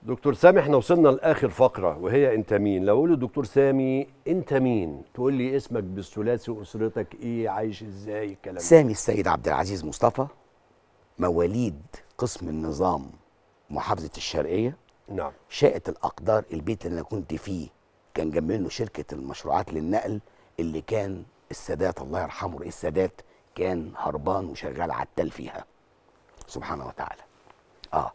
دكتور سامي احنا وصلنا لاخر فقره وهي انت مين لو اقول للدكتور سامي انت مين تقول لي اسمك بالثلاثي واسرتك ايه عايش ازاي الكلام ده سامي السيد عبد العزيز مصطفى مواليد قسم النظام محافظة الشرقية نعم شاءت الأقدار البيت اللي أنا كنت فيه كان جنب منه شركة المشروعات للنقل اللي كان السادات الله يرحمه رئيس السادات كان هربان وشغال عتال فيها سبحانه وتعالى آه.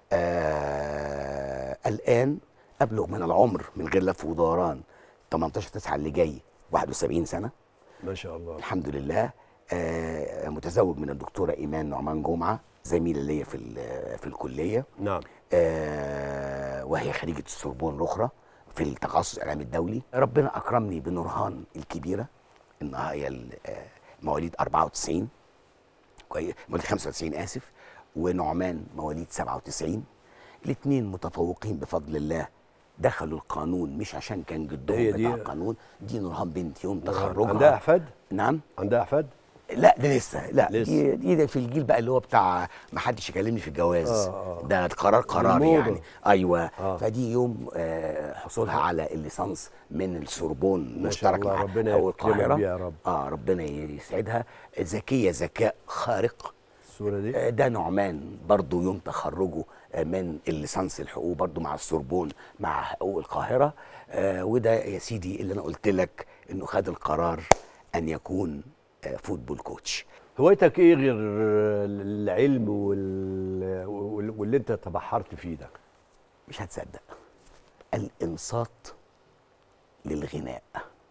آه الآن أبلغ من العمر من غير لف ودوران 18 9 اللي جاي 71 سنة ما شاء الله الحمد لله آه متزوج من الدكتوره ايمان نعمان جمعه زميله ليا في ال- في الكليه نعم آه وهي خريجه السوربون الاخرى في التخصص الاعلام الدولي ربنا اكرمني بنورهان الكبيره انها هي ال- آه، مواليد 94 كويس مواليد 95 اسف ونعمان مواليد 97 الاثنين متفوقين بفضل الله دخلوا القانون مش عشان كان جدهم هي دي- بتاع القانون دي نورهان بنت يوم تخرجها عندها احفاد نعم عندها احفاد لا ده لسه لا لسه. دي دي ده في الجيل بقى اللي هو بتاع ما حدش يكلمني في الجواز آه، آه. ده قرار قرار الموضة. يعني ايوه آه. فدي يوم آه حصولها على الليسانس من السوربون ما شاء مشترك الله، مع ربنا أو يكرمها القاهره بيها يا رب. اه ربنا يسعدها ذكيه ذكاء خارق الصوره دي آه، ده نعمان برضو يوم تخرجه آه، من الليسانس الحقوق برضو مع السوربون مع حقوق القاهرة آه، وده يا سيدي اللي أنا قلت لك إنه خد القرار أن يكون آه، فوتبول كوتش هوايتك ايه غير العلم وال... وال- واللي انت تبحرت فيه ده مش هتصدق الإنصات للغناء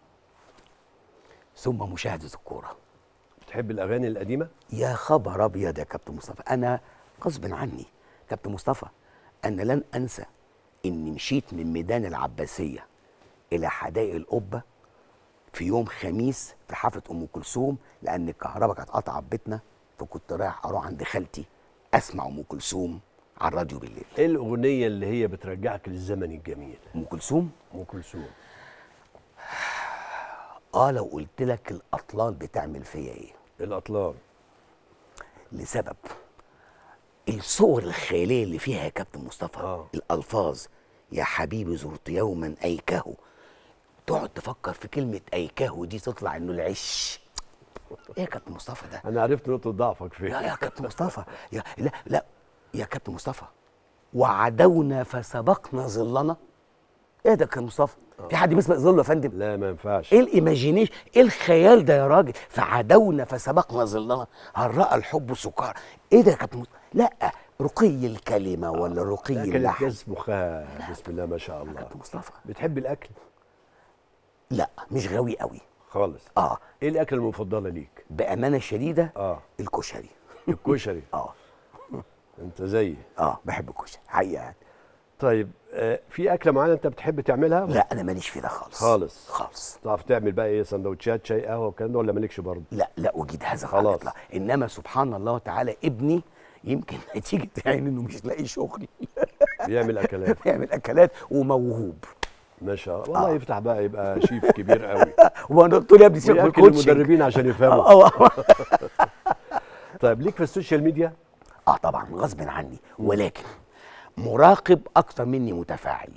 ثم مشاهدة الكورة بتحب الاغاني القديمه يا خبر ابيض يا كابتن مصطفى انا غصب عني كابتن مصطفى انا لن انسى اني مشيت من ميدان العباسيه الى حدائق القبه في يوم خميس في حفله ام كلثوم لان الكهرباء كانت قاطعه في بيتنا فكنت رايح اروح عند خالتي اسمع ام كلثوم على الراديو بالليل ايه الاغنيه اللي هي بترجعك للزمن الجميل ام كلثوم ام كلثوم اه لو قلت لك الاطلال بتعمل فيا ايه الاطلال لسبب الصور الخياليه اللي فيها يا كابتن مصطفى آه. الالفاظ يا حبيبي زرت يوما ايكه تقعد تفكر في كلمه ايكه دي تطلع انه العش ايه يا كابتن مصطفى ده انا عرفت نقطه ضعفك فين لا يا كابتن مصطفى يا لا لا يا كابتن مصطفى وعدونا فسبقنا ظلنا ايه ده يا كابتن مصطفى في حد بيسبق ظله يا فندم لا ما ينفعش ايه الايماجينيشن ايه الخيال ده يا راجل فعدونا فسبقنا ظلنا هل راى الحب سكار ايه ده يا كابتن مصطفى لا رقي الكلمه ولا رقي لا كانت اللحن جاز مخها بسم الله ما شاء الله كابتن مصطفى بتحب الاكل لا مش غاوي قوي خالص اه ايه الاكل المفضله ليك بامانه شديده اه الكشري الكشري اه انت زيي اه بحب الكشري حقيقه يعني طيب آه في اكله معينه انت بتحب تعملها لا انا ماليش في ده خالص خالص. خالص تعرف تعمل بقى ايه سندوتشات شاي قهوه والكلام ده ولا مالكش برضه لا لا اجيد هذا خلاص. على الإطلاق. انما سبحان الله تعالى ابني يمكن نتيجه يعني انه مش لاقي شغل بيعمل اكلات بيعمل اكلات وموهوب ما شاء الله والله آه. يفتح بقى يبقى شيف كبير قوي وانا قلت له يا ابني سيبك من وياكل الكوتشنج المدربين عشان يفهموا اه آه. طيب ليك في السوشيال ميديا اه طبعا غصب عني ولكن مراقب اكتر مني متفاعل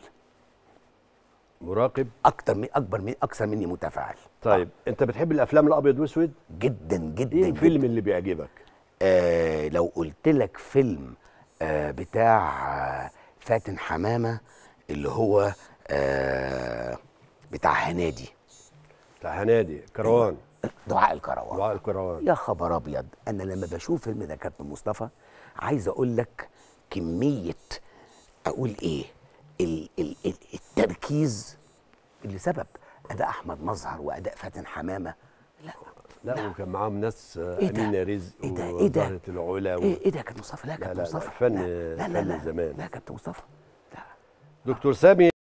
مراقب اكتر من اكبر من اكثر مني متفاعل طيب انت بتحب الافلام الابيض واسود جدا جدا ايه جداً. الفيلم اللي بيعجبك آه لو قلت لك فيلم آه بتاع آه فاتن حمامه اللي هو آه بتاع هنادي بتاع هنادي كروان دعاء الكروان دعاء الكروان يا خبر ابيض انا لما بشوف فيلم ده كابتن مصطفى عايز اقول لك كميه اقول ايه ال ال ال التركيز اللي سبب اداء احمد مظهر واداء فاتن حمامه لا لا وكان معاهم ناس آه، إيه ده؟ امينه رزق إيه ده؟ إيه ده؟ وزهره العلا و... ايه ايه ده يا كابتن مصطفى لا يا لا، كابتن لا، مصطفى فن- لا لا لا فن لا, زمان. لا يا كابتن مصطفى لا دكتور سامي